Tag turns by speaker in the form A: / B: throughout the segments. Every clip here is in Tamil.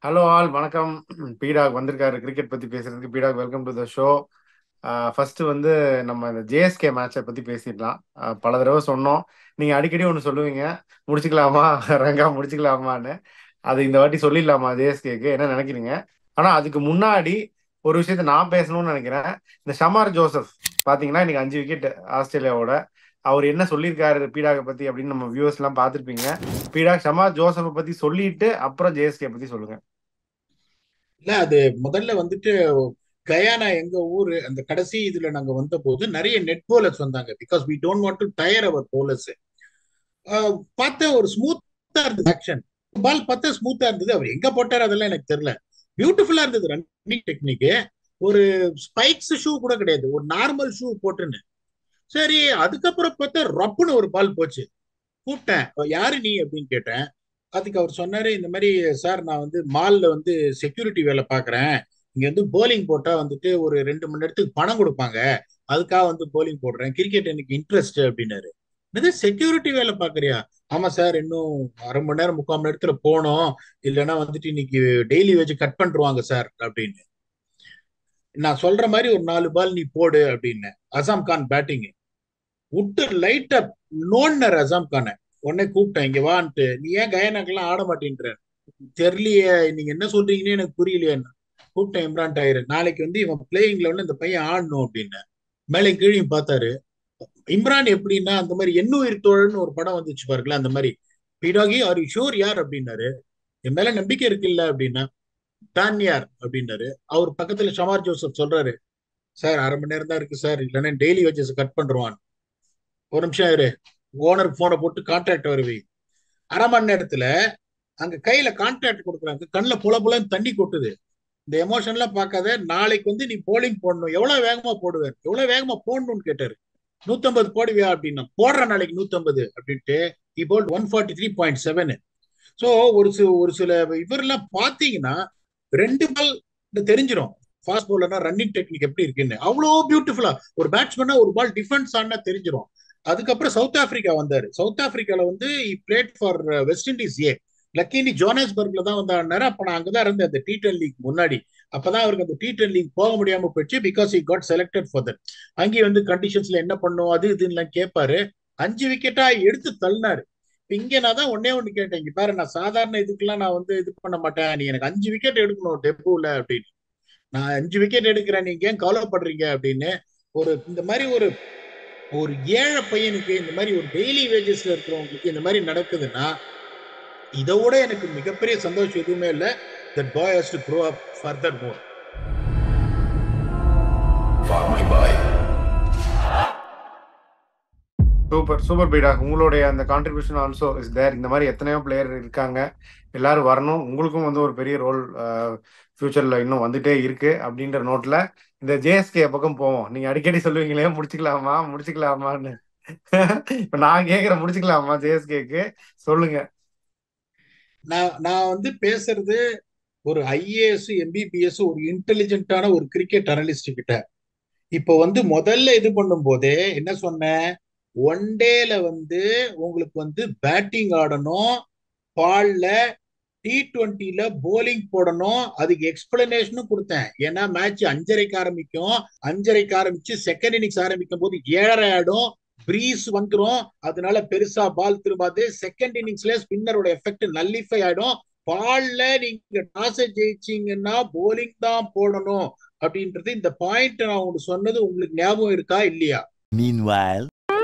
A: ஹலோ ஆல் வணக்கம் பீடாக் வந்திருக்காரு கிரிக்கெட் பத்தி பேசுறதுக்கு பீடாக் welcome to the show first வந்து நம்ம இந்த ஜேஎஸ்கே மேட்சை பத்தி பேசிடலாம் ஆஹ் பல தடவை சொன்னோம் நீங்க அடிக்கடி ஒன்று சொல்லுவீங்க முடிச்சுக்கலாமா ரங்கா முடிச்சுக்கலாமான்னு அது இந்த வாட்டி சொல்லிடலாமா ஜேஎஸ்கேக்கு என்ன நினைக்கிறீங்க ஆனா அதுக்கு முன்னாடி ஒரு விஷயத்த நான் பேசணும்னு நினைக்கிறேன் இந்த ஷமார் ஜோசப் பாத்தீங்கன்னா இன்னைக்கு அஞ்சு விக்கெட் ஆஸ்திரேலியாவோட அவர் என்ன சொல்லியிருக்காரு பீடாக பத்தி அப்படின்னு நம்ம வியூவர்ஸ் எல்லாம் பார்த்திருப்பீங்க பீடாக் ஷமார் ஜோசப்பை பத்தி சொல்லிட்டு அப்புறம் ஜேஎஸ்கே பத்தி சொல்லுங்க
B: இல்ல அது முதல்ல வந்துட்டு கயானா எங்க ஊரு அந்த கடைசி இதுல நாங்க வந்த போது நிறைய நெட் போலர்ஸ் வந்தாங்க because we don't want to tire our bowlers பார்த்தா ஒரு ஸ்மூத்தா இருந்தது ஆக்ஷன் பால் பார்த்தா ஸ்மூத்தா இருந்தது அவர் எங்க போட்டார் அதெல்லாம் எனக்கு தெரியல பியூட்டிஃபுல்லா இருந்தது ரன்னிங் டெக்னிக் ஒரு ஸ்பைக்ஸ் ஷூ கூட கிடையாது ஒரு நார்மல் ஷூ போட்டுன்னு சரி அதுக்கப்புறம் பார்த்தா ரப்புன்னு ஒரு பால் போச்சு கூப்பிட்டேன் யாரு நீ அப்படின்னு கேட்டேன் அதுக்கு அவர் சொன்னாரு இந்த மாதிரி சார் நான் வந்து மால்ல வந்து செக்யூரிட்டி வேலை பாக்குறேன் இங்க வந்து போலிங் போட்டா வந்துட்டு ஒரு ரெண்டு மணி நேரத்துக்கு பணம் கொடுப்பாங்க அதுக்காக வந்து போலிங் போடுறேன் கிரிக்கெட் எனக்கு இன்ட்ரெஸ்ட் அப்படின்னாரு என்னது செக்யூரிட்டி வேலை பாக்குறியா ஆமா சார் இன்னும் அரை மணி நேரம் முக்கால் மணி நேரத்துல போனோம் இல்லைன்னா வந்துட்டு இன்னைக்கு டெய்லி வச்சு கட் பண்ணிருவாங்க சார் அப்படின்னு நான் சொல்ற மாதிரி ஒரு நாலு பால் நீ போடு அப்படின்னு அசாம் கான் பேட்டிங் விட்டு லைட்டா நோன்னர் அசாம் கானை உடனே கூப்பிட்டேன் இங்க வான்ட்டு நீ ஏன் கயனாக்கெல்லாம் ஆட மாட்டேன்ற தெரியலையே நீங்க என்ன சொல்றீங்கன்னு எனக்கு புரியலையே கூப்பிட்டேன் இம்ரான் டயர் நாளைக்கு வந்து இவன் பிளேயிங்ல வந்து இந்த பையன் ஆடணும் அப்படின்னு மேலே கீழையும் பார்த்தாரு இம்ரான் எப்படின்னா அந்த மாதிரி எண்ணுயிர் தோழன்னு ஒரு படம் வந்துச்சு பாருங்களேன் அந்த மாதிரி பிடாகி ஆர் யூ ஷூர் யார் அப்படின்னாரு என் மேல நம்பிக்கை இருக்குல்ல அப்படின்னா தான் யார் அப்படின்னாரு அவர் பக்கத்துல ஷமார் ஜோசப் சொல்றாரு சார் அரை மணி நேரம் தான் இருக்கு சார் இல்லைன்னா டெய்லி வச்சஸ் கட் பண்றான் ஒரு நிமிஷம் இரு ஓனருக்கு போனை போட்டு கான்ட்ராக்ட் வருவி அரை மணி நேரத்துல அங்க கையில கான்ட்ராக்ட் கொடுக்குறாங்க கண்ணில் புல புலன்னு தண்ணி கொட்டுது இந்த எமோஷன்லாம் பார்க்காத நாளைக்கு வந்து நீ போலிங் போடணும் எவ்வளவு வேகமா போடுவேன் எவ்வளவு வேகமா போடணும்னு கேட்டாரு நூத்தம்பது போடுவியா அப்படின்னா போடுற நாளைக்கு நூத்தம்பது அப்படின்ட்டு இப்போ one forty three point seven so ஒரு சில ஒரு சில இவரெல்லாம் பார்த்தீங்கன்னா ரெண்டு பால் தெரிஞ்சிடும் ஃபாஸ்ட் பாலர்னா ரன்னிங் டெக்னிக் எப்படி இருக்குன்னு அவ்வளோ பியூட்டிஃபுல்லா ஒரு பேட்ஸ்மேனா ஒரு பால் டிஃபென்ஸ் ஆனா தெரிஞ்சிடும் அதுக்கப்புறம் சவுத் ஆப்பிரிக்கா வந்தாரு சவுத் ஆப்பிரிக்கால வந்து played for West Indies A லக்கினி ஜோனஸ்பர்க்ல தான் வந்து ஆடினாரு அப்ப நான் அங்கதான் இருந்தேன் அந்த டி டென் லீக் முன்னாடி அப்பதான் அவருக்கு அந்த டி டென் லீக் போக முடியாம போயிடுச்சு because he got selected for that அங்கேயே வந்து கண்டிஷன்ஸ்ல என்ன பண்ணும் அது இதுன்னு கேட்பாரு அஞ்சு விக்கெட்டா எடுத்து தள்ளினாரு இங்க நான் தான் ஒன்னே ஒண்ணு கேட்டேன் இங்க பாரு நான் சாதாரண இதுக்கெல்லாம் நான் வந்து இது பண்ண மாட்டேன் நீ எனக்கு அஞ்சு விக்கெட் எடுக்கணும் டெப்புல அப்படின்னு நான் அஞ்சு விக்கெட் எடுக்கிறேன் நீங்க ஏன் கவலைப்படுறீங்க அப்படின்னு ஒரு இந்த மாதிரி ஒரு ஒரு ஏழை பையனுக்கு இந்த மாதிரி ஒரு டெய்லி வேஜஸ்ல இருக்கிறவங்களுக்கு இந்த மாதிரி நடக்குதுன்னா இதை விட எனக்கு மிகப்பெரிய சந்தோஷம் எதுவுமே இல்லை that boy has to grow up further more
A: super super பீடா உங்களுடைய அந்த கான்ட்ரிபியூஷன் ஆல்சோ இஸ் தேர் இந்த மாதிரி எத்தனையோ பிளேயர் இருக்காங்க எல்லாரும் வரணும் உங்களுக்கும் வந்து ஒரு பெரிய ரோல் ஃபியூச்சர்ல இன்னும் வந்துட்டே இருக்கு அப்படின்ற நோட்ல இந்த ஜேஎஸ்கே பக்கம் போவோம் நீங்க அடிக்கடி சொல்லுவீங்களே முடிச்சுக்கலாமா முடிச்சுக்கலாமான்னு இப்ப நான் கேக்குறேன் முடிச்சுக்கலாமா ஜேஎஸ்கேக்கு சொல்லுங்க
B: நான் நான் வந்து பேசுறது ஒரு ஐஏஎஸ் எம்பிபிஎஸ் ஒரு இன்டெலிஜென்ட்டான ஒரு கிரிக்கெட் அனலிஸ்ட் கிட்ட இப்போ வந்து முதல்ல இது பண்ணும் போதே என்ன சொன்னேன் ஒன் டேல வந்து உங்களுக்கு வந்து பேட்டிங் ஆடணும் பால்ல டி டுவெண்ட்டில போலிங் போடணும் அதுக்கு எக்ஸ்பிளனேஷனும் கொடுத்தேன் ஏன்னா மேட்ச் அஞ்சரைக்கு ஆரம்பிக்கும் அஞ்சரைக்கு ஆரம்பிச்சு செகண்ட் இன்னிங்ஸ் ஆரம்பிக்கும் போது ஏழரை ஆடும் பிரீஸ் வந்துரும் அதனால பெருசா பால் திரும்பாது செகண்ட் இன்னிங்ஸ்ல ஸ்பின்னரோட எஃபெக்ட் நல்லிஃபை ஆயிடும் பால்ல நீங்க டாஸ் ஜெயிச்சீங்கன்னா போலிங் தான் போடணும் அப்படின்றது இந்த பாயிண்ட் நான் உங்களுக்கு சொன்னது உங்களுக்கு ஞாபகம் இருக்கா இல்லையா
C: Meanwhile,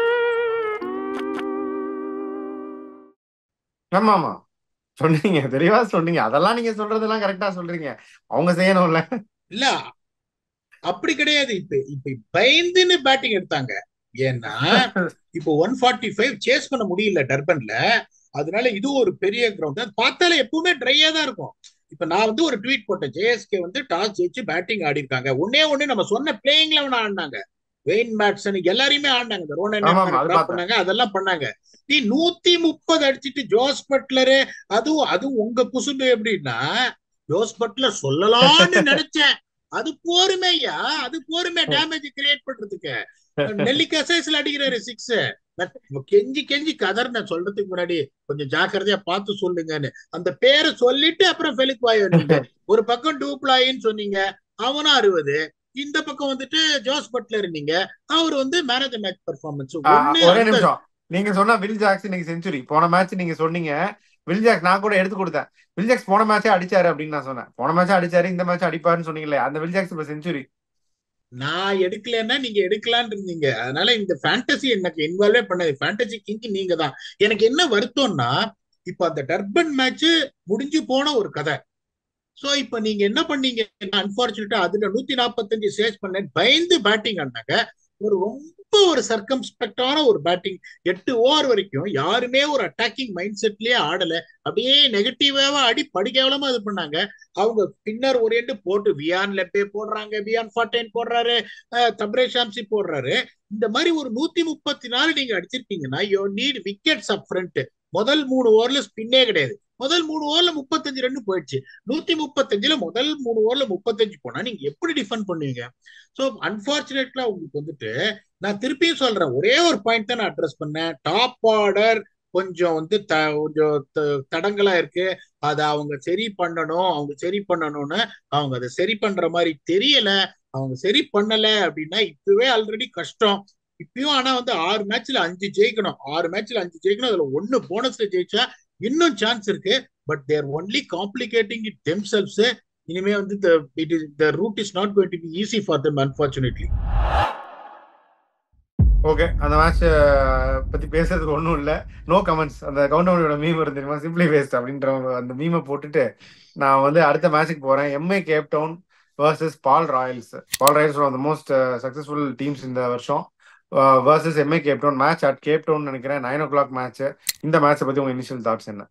A: ஆமா ஆமா சொன்னீங்க தெளிவா சொன்னீங்க அதெல்லாம் நீங்க சொல்றதெல்லாம் கரெக்டா சொல்றீங்க அவங்க செய்யணும்ல
B: இல்ல அப்படி கிடையாது இப்ப இப்ப பயந்துன்னு பேட்டிங் எடுத்தாங்க ஏன்னா இப்போ ஒன் ஃபார்ட்டி ஃபைவ் சேஸ் பண்ண முடியல டர்பன்ல அதனால இது ஒரு பெரிய கிரவுண்ட் பார்த்தாலே எப்பவுமே ட்ரையா தான் இருக்கும் இப்ப நான் வந்து ஒரு ட்வீட் போட்டேன் ஜேஎஸ்கே வந்து டாஸ் ஜெயிச்சு பேட்டிங் ஆடி இருக்காங்க ஒன்னே ஒண்ணு நம்ம சொன்ன பிளேயிங்ல அவன ஆடினாங்க வெயின் மேட்சன் எல்லாரையுமே ஆடினாங்க இந்த ரோனன்
A: ஆமா, ஆமா, அது பார்த்தேன்.
B: பண்ணாங்க அதெல்லாம் பண்ணாங்க நீ நூத்தி முப்பது அடிச்சிட்டு ஜோஸ் பட்லரு அதுவும் அதுவும் உங்க குசும்பு எப்படின்னா ஜோஸ் பட்லர் சொல்லலாம்னு நினைச்சேன் அது போருமே ஐயா அது போருமே டேமேஜ் கிரியேட் பண்றதுக்கு நெல்லிக்காய் சைஸ்ல அடிக்கிறாரு சிக்ஸ் நான் கெஞ்சி கெஞ்சி கதர் நான் சொல்றதுக்கு முன்னாடி கொஞ்சம் ஜாக்கிரதையா பார்த்து சொல்லுங்கன்னு அந்த பேரை சொல்லிட்டு அப்புறம் ஃபெலிக் வாயோ நீங்க ஒரு பக்கம் டூப்ளாயின்னு சொன்னீங்க அவனும் அறுபது இந்த பக்கம் வந்துட்டு ஜோஸ் பட்லர் நீங்க அவர் வந்து man of the match performance
A: ஆ,
B: ஒண்ணு
A: ஒரே
B: அந்த
A: நிமிஷம் நீங்க சொன்ன வில் ஜாக்ஸ் இன்னைக்கு செஞ்சுரி போன மேட்ச் நீங்க சொன்னீங்க வில் ஜாக்ஸ் நான் கூட எடுத்து கொடுத்தேன் வில் ஜாக்ஸ் போன மேட்சே அடிச்சாரு அப்படின்னு நான் சொன்னேன் போன மேட்ச் அடிச்சாரு இந்த மேட்ச் அடிப்பாருன்னு சொன்னீங்களே அந்த வில் ஜாக்ஸ் இப்ப செஞ்சுரி
B: நான் எடுக்கலைன்னா நீங்க எடுக்கலான்னு இருந்தீங்க அதனால இந்த ஃபேண்டசி எனக்கு இன்வால்வே பண்ணது ஃபேண்டசி கிங் நீங்க தான் எனக்கு என்ன வருத்தம்னா இப்ப அந்த டர்பன் மேட்ச் முடிஞ்சு போன ஒரு கதை சோ இப்ப நீங்க என்ன பண்ணீங்க அன்பார்ச்சுனேட்டா அதுல நூத்தி நாற்பத்தஞ்சு சேஸ் பண்ண பயந்து பேட்டிங் ஆனாங்க ஒரு ரொம்ப ஒரு சர்க்கம்ஸ்பெக்டான ஒரு பேட்டிங் எட்டு ஓவர் வரைக்கும் யாருமே ஒரு அட்டாக்கிங் மைண்ட் செட்லயே ஆடல அப்படியே நெகட்டிவாவா அடி படிக்கவலமா இது பண்ணாங்க அவங்க பின்னர் ஒரு எண்டு போட்டு வியான் லெப்பே போடுறாங்க வியான் ஃபார்டைன் போடுறாரு தப்ரே ஷாம்சி போடுறாரு இந்த மாதிரி ஒரு நூத்தி முப்பத்தி நாலு நீங்க அடிச்சிருக்கீங்கன்னா you need wickets up front முதல் மூணு ஓவர்ல ஸ்பின்னே கிடையாது முதல் மூணு ஓவர்ல முப்பத்தஞ்சு ரன் போயிடுச்சு நூத்தி முப்பத்தஞ்சுல முதல் மூணு ஓவர்ல முப்பத்தஞ்சு போனா நீங்க எப்படி டிஃபெண்ட் பண்ணுவீங்க சோ அன்பார்ச்சுனேட்லா உங்களுக்கு வந்துட்டு நான் திருப்பியும் சொல்றேன் ஒரே ஒரு பாயிண்ட் தான் நான் அட்ரஸ் பண்ணேன் டாப் ஆர்டர் கொஞ்சம் வந்து த கொஞ்சம் த- தடங்களா இருக்கு அதை அவங்க சரி பண்ணணும் அவங்க சரி பண்ணணும்னு அவங்க அதை சரி பண்ற மாதிரி தெரியல அவங்க சரி பண்ணல அப்படின்னா இப்பவே ஆல்ரெடி கஷ்டம் இப்பயும் ஆனா வந்து ஆறு மேட்ச்ல அஞ்சு ஜெயிக்கணும் ஆறு மேட்ச்ல அஞ்சு ஜெயிக்கணும் அதுல ஒண்ணு போனஸ்ல ஜெயிச்சா இன்னும் சான்ஸ் இருக்கு but they're only complicating it themselves இனிமே வந்து it is the route is not going to be easy for them unfortunately
A: okay அந்த மேட்ச் பத்தி பேசுறதுக்கு ஒன்றும் இல்லை நோ கமெண்ட்ஸ் அந்த கவுண்டவுனோட மீம் இருந்து தெரியுமா சிம்பிளி வேஸ்ட் அப்படின்ற அந்த மீமை போட்டுட்டு நான் வந்து அடுத்த மேட்ச்சுக்கு போறேன் MI Cape Town versus Paarl Royals Paarl Royals அந்த மோஸ்ட் சக்சஸ்ஃபுல் டீம்ஸ் இந்த வருஷம் versus MI Cape Town match at Cape Town நினைக்கிறேன் நைன் ஓ கிளாக் மேட்ச் இந்த மேட்சை பத்தி உங்க இனிஷியல் தாட்ஸ் என்ன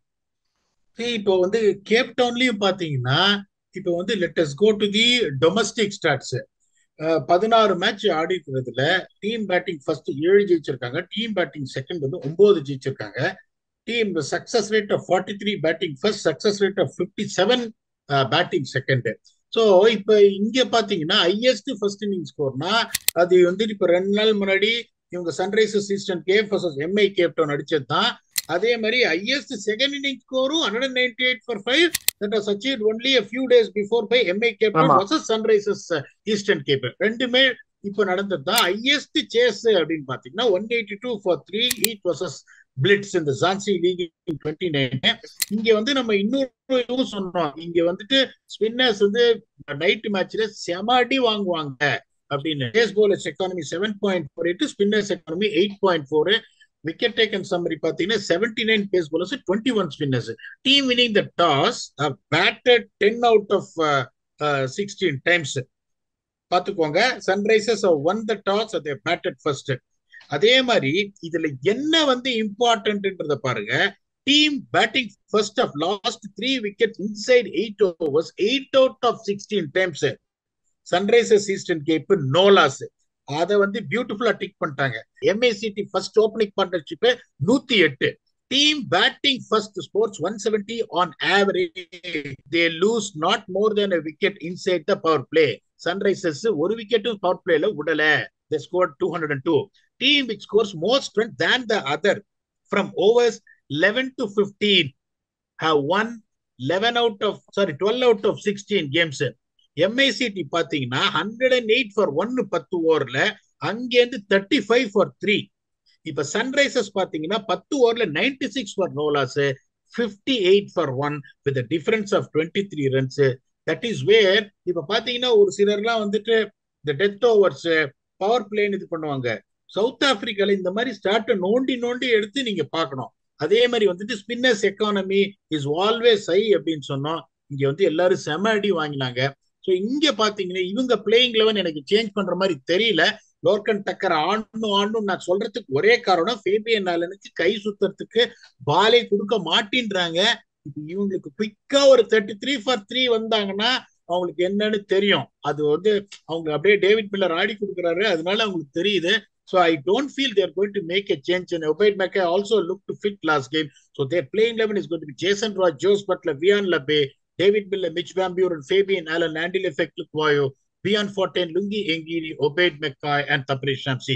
B: இப்போ வந்து கேப் டவுன்லயும் பாத்தீங்கன்னா இப்போ வந்து let's go to the domestic stats பதினாறு மேட்ச் ஆடி இருக்கிறதுல டீம் பேட்டிங் ஃபர்ஸ்ட் ஏழு ஜெயிச்சிருக்காங்க டீம் பேட்டிங் செகண்ட் வந்து ஒன்பது ஜெயிச்சிருக்காங்க team success rate of forty three batting first success rate of fifty seven batting second so இப்போ இங்க பாத்தீங்கன்னா ஹையஸ்ட் ஃபர்ஸ்ட் இன்னிங் ஸ்கோர்னா அது வந்து இப்போ ரெண்டு நாள் முன்னாடி இவங்க Sunrisers Eastern Cape versus MI Cape Town அடிச்சது தான் அதே மாதிரி ஹையஸ்ட் செகண்ட் இன்னிங் ஸ்கோரும் hundred ninety eight for five that was achieve only a few days before by MI captain
A: ஆமா.
B: வர்சஸ் சன்ரைசர்ஸ் ஈஸ்டர்ன் கேப் ரெண்டுமே இப்போ நடந்தது தான் ஹையஸ்ட் சேஸ் அப்படின்னு பாத்தீங்கன்னா one eighty two for three each versus blitz இந்த ஜான்சி லீக் டுவெண்ட்டி நைன் இங்க வந்து நம்ம இன்னொரு இதுவும் சொன்னோம் இங்க வந்துட்டு ஸ்பின்னர்ஸ் வந்து நைட் மேட்ச்ல செம அடி வாங்குவாங்க அப்படின்னு pace bowlers economy seven point four eight spinners economy eight point four wicket taken summary பாத்தீங்கன்னா seventy nine pace bowlers twenty one spinners team winning the toss batted ten out of sixteen times பாத்துக்கோங்க சன்ரைசர்ஸ் ஒன் த டாஸ் அதை பேட்டட் ஃபர்ஸ்ட் அதே மாதிரி இதுல என்ன வந்து இம்பார்ட்டன்ட்ன்றத பாருங்க team batting first of lost three wicket inside eight overs eight out of sixteen times Sunrisers Eastern gap no loss அதை வந்து பியூட்டிஃபுல்லா டிக் பண்ணிட்டாங்க எம்ஏசிடி ஃபர்ஸ்ட் ஓப்பனிங் பார்ட்னர்ஷிப் நூத்தி எட்டு team batting first sports one seventy on average they lose not more than wicket inside the power play Sunrisers ஒரு விக்கெட்டும் பவர் பிளேல விடல they score two hundred and two team which scores more strength than the other from overs eleven to fifteen have won 11 out of sorry 12 out of 16 games MICT பாத்தீங்கன்னா ஹண்ட்ரட் அண்ட் எயிட் ஃபார் ஒன்னு பத்து ஓவர்ல அங்கேருந்து தேர்ட்டி ஃபைவ் ஃபார் த்ரீ இப்ப சன்ரைசர்ஸ் பாத்தீங்கன்னா பத்து ஓவர்ல ninety six for no loss fifty eight for one with difference of twenty three runs that is where இப்ப பாத்தீங்கன்னா ஒரு சிலர்லாம் வந்துட்டு இந்த டெத் ஓவர்ஸ் பவர் பிளேன்னு இது பண்ணுவாங்க சவுத் ஆப்பிரிக்கால இந்த மாதிரி ஸ்டார்ட்டை நோண்டி நோண்டி எடுத்து நீங்க பார்க்கணும் அதே மாதிரி வந்துட்டு spinners economy is always high அப்படின்னு சொன்னோம் இங்க வந்து எல்லாரும் செம அடி வாங்கினாங்க ஸோ இங்க பாத்தீங்கன்னா இவங்க பிளேயிங் லெவன் எனக்கு சேஞ்ச் பண்ற மாதிரி தெரியல லோர்கன் டக்கர் ஆடணும் ஆடணும் நான் சொல்றதுக்கு ஒரே காரணம் ஃபேபியன் ஆலனுக்கு கை சுத்துறதுக்கு பாலே கொடுக்க மாட்டேன்றாங்க இப்போ இவங்களுக்கு குயிக்கா ஒரு தேர்ட்டி த்ரீ ஃபார் த்ரீ வந்தாங்கன்னா அவங்களுக்கு என்னன்னு தெரியும் அது வந்து அவங்க அப்படியே டேவிட் பில்லர் ஆடி கொடுக்குறாரு அதனால அவங்களுக்கு தெரியுது So I don't feel they're going to make a change. And Obaid Mackay also looked fit last game. So their playing eleven is going to be Jason Roy, Joe Butler, Vian Labe, David Miller, Mitch Van Buren, Fabian Allen, Andy Lefek, Lukwayo, Vian Fortin, Lungi Engiri, Obaid Mackay, and Tapre Shamsi.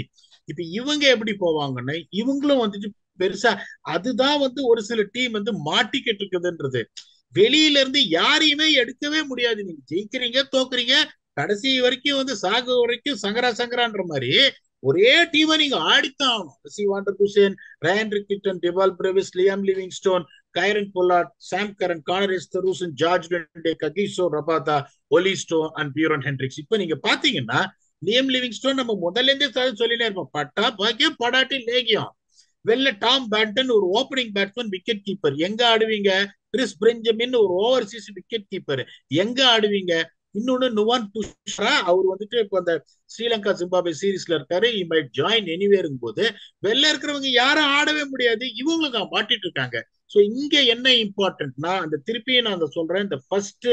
B: இப்ப இவங்க எப்படி போவாங்கன்னா இவங்களும் வந்துட்டு பெருசா அதுதான் வந்து ஒரு சில டீம் வந்து மாட்டிக்கிட்டு இருக்குதுன்றது வெளியில இருந்து யாரையுமே எடுக்கவே முடியாது நீங்க ஜெயிக்கிறீங்க தோக்குறீங்க கடைசி வரைக்கும் வந்து சாகு வரைக்கும் சங்கரா சங்கரான்ற மாதிரி ஒரே டீமை நீங்க ஆடித்தான் ஆகணும் சி van der Dussen Ryan Rickelton Dewald Brevis Liam Livingstone Kieron Pollard Sam Curran Connor Esterhuizen George Linde Kagiso Rabada Olly Stone and Beuran Hendricks இப்ப நீங்க பாத்தீங்கன்னா லியம் லிவிங் ஸ்டோன் நம்ம முதல்ல இருந்தே சொல்லினே இருப்போம் பட்டா பாக்கியம் படாட்டி லேகியம் வெளில டாம் பேட்டன் ஒரு ஓப்பனிங் பேட்ஸ்மேன் விக்கெட் கீப்பர் எங்க ஆடுவீங்க கிறிஸ் பிரெஞ்சமின் ஒரு ஓவர்சீஸ் விக்கெட் கீப்பர் எங்க ஆடுவீங்க இன்னொன்னு நுவான் துஷரா அவர் வந்துட்டு இப்போ அந்த ஸ்ரீலங்கா ஜிம்பாபே சீரீஸ்ல இருக்காரு இ மைட் ஜாயின் எனிவேருங்க போது வெளில இருக்கிறவங்க யாரும் ஆடவே முடியாது இவங்களுக்கு மாட்டிட்டு இருக்காங்க ஸோ இங்க என்ன இம்பார்ட்டன்ட்னா அந்த திருப்பியும் நான் அந்த சொல்றேன் இந்த ஃபர்ஸ்ட்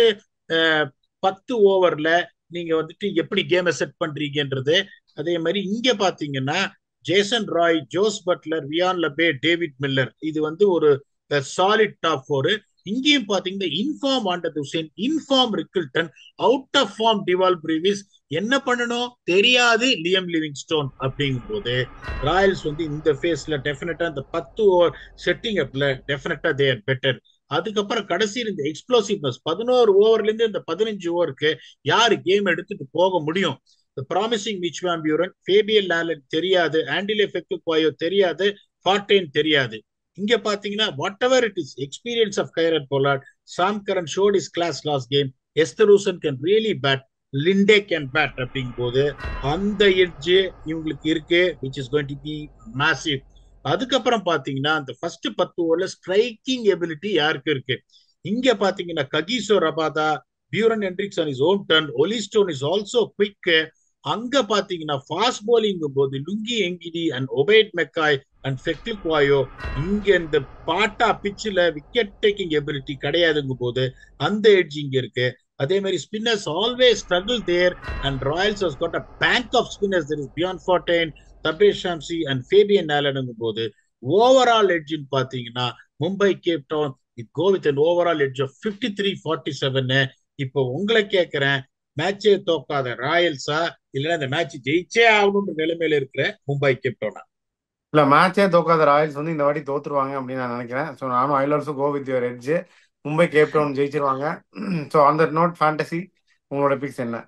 B: பத்து ஓவர்ல நீங்க வந்துட்டு எப்படி கேமை செட் பண்றீங்கன்றது அதே மாதிரி இங்க பாத்தீங்கன்னா Jason Roy Jos Buttler Wihan Lubbe David Miller இது வந்து ஒரு சாலிட் டாப் ஃபோர் இங்கேயும் பாத்தீங்கன்னா இன்ஃபார்ம் ஆண்டது Dussen in form Rickelton out of form Dewald Brevis என்ன பண்ணணும் தெரியாது லியம் லிவிங் ஸ்டோன் அப்படிங்கும் போது ராயல்ஸ் வந்து இந்த ஃபேஸ்ல டெஃபினட்டா இந்த பத்து ஓவர் செட்டிங் அப்ல டெஃபினட்டா தேர் பெட்டர் அதுக்கப்புறம் கடைசியில் இந்த எக்ஸ்ப்ளோசிவ்னஸ் பதினோரு ஓவர்ல இருந்து இந்த பதினஞ்சு ஓவருக்கு யாரு கேம் எடுத்துட்டு போக முடியும் ப்ராமிசிங் மிச் பியூரன் ஃபேபியல் லாலன் தெரியாது ஆண்டிலே ஃபெக்டுக்வாயோ தெரியாது ஃபார்டேன் தெரியாது இங்க பாத்தீங்கன்னா whatever it is experience of Kieron Pollard Sam Curran shot is class last game Esterhuizen can really bat Linde can bat அப்படிங்கும் போது அந்த எட்ஜ் இவங்களுக்கு இருக்கு which is going to be massive அதுக்கப்புறம் பாத்தீங்கன்னா அந்த ஃபர்ஸ்ட் பத்து ஓவர்ல ஸ்ட்ரைக்கிங் எபிலிட்டி யாருக்கு இருக்கு இங்க பாத்தீங்கன்னா Kagiso Rabada Beuran Hendricks on is own turn Olly Stone is also quick அங்க பாத்தீங்கன்னா ஃபாஸ்ட் போலிங்கும் போது Lungi Ngidi and Obed McCoy and Phehlukwayo இங்க இந்த பாட்டா பிச்சில் விக்கெட் டேக்கிங் எபிலிட்டி கிடையாதுங்கும் போது அந்த எட்ஜ் இங்க இருக்கு அதே மாதிரி spinners always struggle there and Royals has got a bank of spinners there is Bjorn Fortuin Tabraiz Shamsi and Fabian ஆலனுங்கும் போது ஓவரால் எட்ஜின்னு பாத்தீங்கன்னா Mumbai Cape Town it go with an overall edge of fifty three forty seven இப்போ உங்களை கேட்கிறேன் மேட்சே தோக்காத ராயல்ஸா இல்லைன்னா இந்த மேட்ச் ஜெயிச்சே ஆகணுன்ற நிலைமையில இருக்கிற மும்பை கேப் டவுனா
A: இல்ல மேட்சே தோக்காத ராயல்ஸ் வந்து இந்த வாட்டி தோத்துருவாங்க அப்படின்னு நான் நினைக்கிறேன் ஸோ நானும் I also go with your edge Mumbai Cape Town ஜெயிச்சிருவாங்க so on that note fantasy உங்களோட பிக்ஸ் என்ன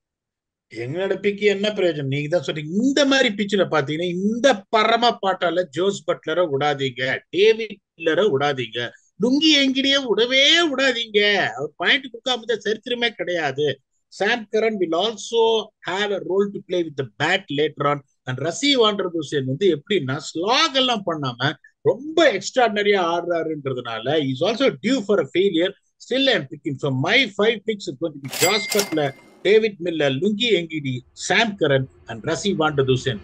B: எங்களோட பிக்கு என்ன பிரயோஜனம் நீங்க தான் சொல்றீங்க இந்த மாதிரி பிச்சில் பாத்தீங்கன்னா இந்த பரம பாட்டால ஜோஸ் பட்லரை விடாதீங்க டேவிட் மில்லரை விடாதீங்க லுங்கி எங்கிடியே விடவே விடாதீங்க அவர் பாயிண்ட் கொடுக்காம சரித்திரமே கிடையாது Sam Curran will also have a role to play with bat later on and Rassie van der Dussen வந்து எப்படின்னா ஸ்லாக் எல்லாம் பண்ணாம ரொம்ப எக்ஸ்ட்ராடனரியா ஆடுறாருன்றதுனால is also due for a failure still I'm picking so my five picks Jos Buttler David Miller Lungi Ngidi Sam Curran and Rassie van der Dussen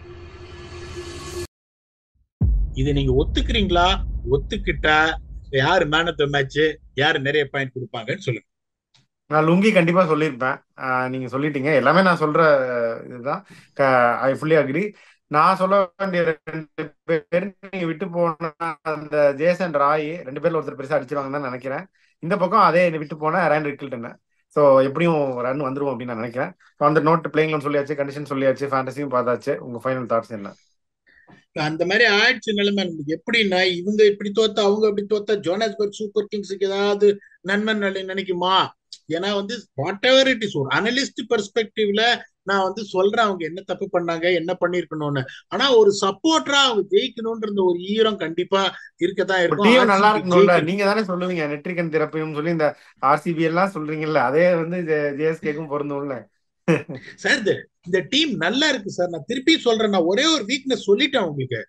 B: இது நீங்க ஒத்துக்கிறீங்களா ஒத்துக்கிட்டா யாரு மேன் ஆஃப் த மேட்ச் யாரு நிறைய பாயிண்ட் கொடுப்பாங்கன்னு சொல்லுங்க
A: நான் லுங்கி கண்டிப்பா சொல்லியிருப்பேன் நீங்க சொல்லிட்டீங்க எல்லாமே நான் சொல்ற இதுதான் ஐ ஃபுல்லி அக்ரி நான் சொல்ல வேண்டிய ரெண்டு பேர் நீங்க விட்டு போன அந்த ஜேசன் ராய் ரெண்டு பேர்ல ஒருத்தர் பெருசா அடிச்சிருவாங்கன்னு தான் நினைக்கிறேன் இந்த பக்கம் அதே விட்டு போன ரேண்ட் ரிக்கில்டன் ஸோ எப்படியும் ரன் வந்துருவோம் அப்படின்னு நான் நினைக்கிறேன் அந்த நோட் பிளேயிங் சொல்லியாச்சு கண்டிஷன் சொல்லியாச்சு ஃபேண்டசியும் பார்த்தாச்சு உங்க ஃபைனல் தாட்ஸ் என்ன
B: அந்த மாதிரி ஆயிடுச்சு நிலைமை எப்படின்னா இவங்க இப்படி தோத்தா அவங்க இப்படி தோத்தா ஜோனாஸ்பர்க் சூப்பர் கிங்ஸுக்கு ஏதாவது நன்மன் நினைக்குமா ஏன்னா வந்து வாட் எவர் இட் இஸ் ஒரு அனலிஸ்ட் பெர்ஸ்பெக்டிவ்ல நான் வந்து சொல்றேன் அவங்க என்ன தப்பு பண்ணாங்க என்ன பண்ணிருக்கணும்னு ஆனா ஒரு சப்போர்ட்டரா அவங்க ஜெயிக்கணும்ன்ற ஒரு ஈரம் கண்டிப்பா இருக்கதான்
A: இருக்கும் நல்லா இருக்கணும்ல நீங்க தானே சொல்லுவீங்க நெட்ரிகன் திறப்பையும் சொல்லி இந்த ஆர்சிபி எல்லாம் சொல்றீங்கல்ல அதே வந்து ஜேஎஸ்கேக்கும் பொருந்தும்ல
B: சார் இந்த டீம் நல்லா இருக்கு சார் நான் திருப்பி சொல்றேன் நான் ஒரே ஒரு வீக்னஸ் சொல்லிட்டேன் உங்களுக்கு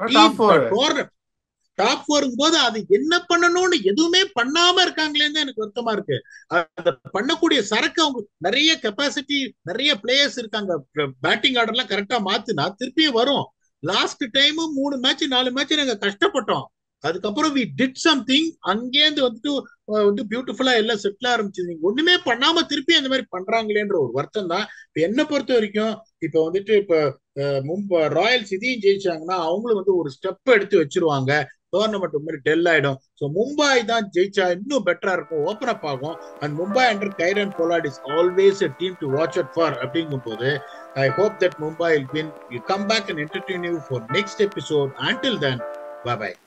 B: டாப் ஃபோருங்க போது அது என்ன பண்ணணும்னு எதுவுமே பண்ணாம இருக்காங்களேன்னு எனக்கு வருத்தமா இருக்கு அந்த பண்ணக்கூடிய சரக்கு அவங்க நிறைய கெப்பாசிட்டி நிறைய பிளேயர்ஸ் இருக்காங்க பேட்டிங் ஆர்டர்லாம் கரெக்டா மாத்துனா திருப்பியும் வரும் லாஸ்ட் டைமும் மூணு மேட்ச் நாலு மேட்ச் நாங்க கஷ்டப்பட்டோம் அதுக்கப்புறம் வி டிட் சம்திங் அங்கேருந்து வந்துட்டு வந்து பியூட்டிஃபுல்லா எல்லாம் செட்டில் ஆரம்பிச்சது நீங்க ஒண்ணுமே பண்ணாம திருப்பி அந்த மாதிரி பண்றாங்களேன்ற ஒரு வருத்தம் தான் இப்ப என்ன பொறுத்த வரைக்கும் இப்ப வந்துட்டு இப்ப மும்பை ராயல்ஸ் இதையும் ஜெயிச்சாங்கன்னா அவங்களும் வந்து ஒரு ஸ்டெப் எடுத்து வச்சிருவாங்க டோர்னமெண்ட் மாதிரி டெல் ஆயிடும் ஸோ மும்பை தான் ஜெயிச்சா இன்னும் பெட்டரா இருக்கும் ஓப்பன் அப் ஆகும் and Mumbai under Kieron Pollard is always a team to watch out for அப்படிங்கும் போது I hope that Mumbai will win you come back and entertain you for next episode until then bye by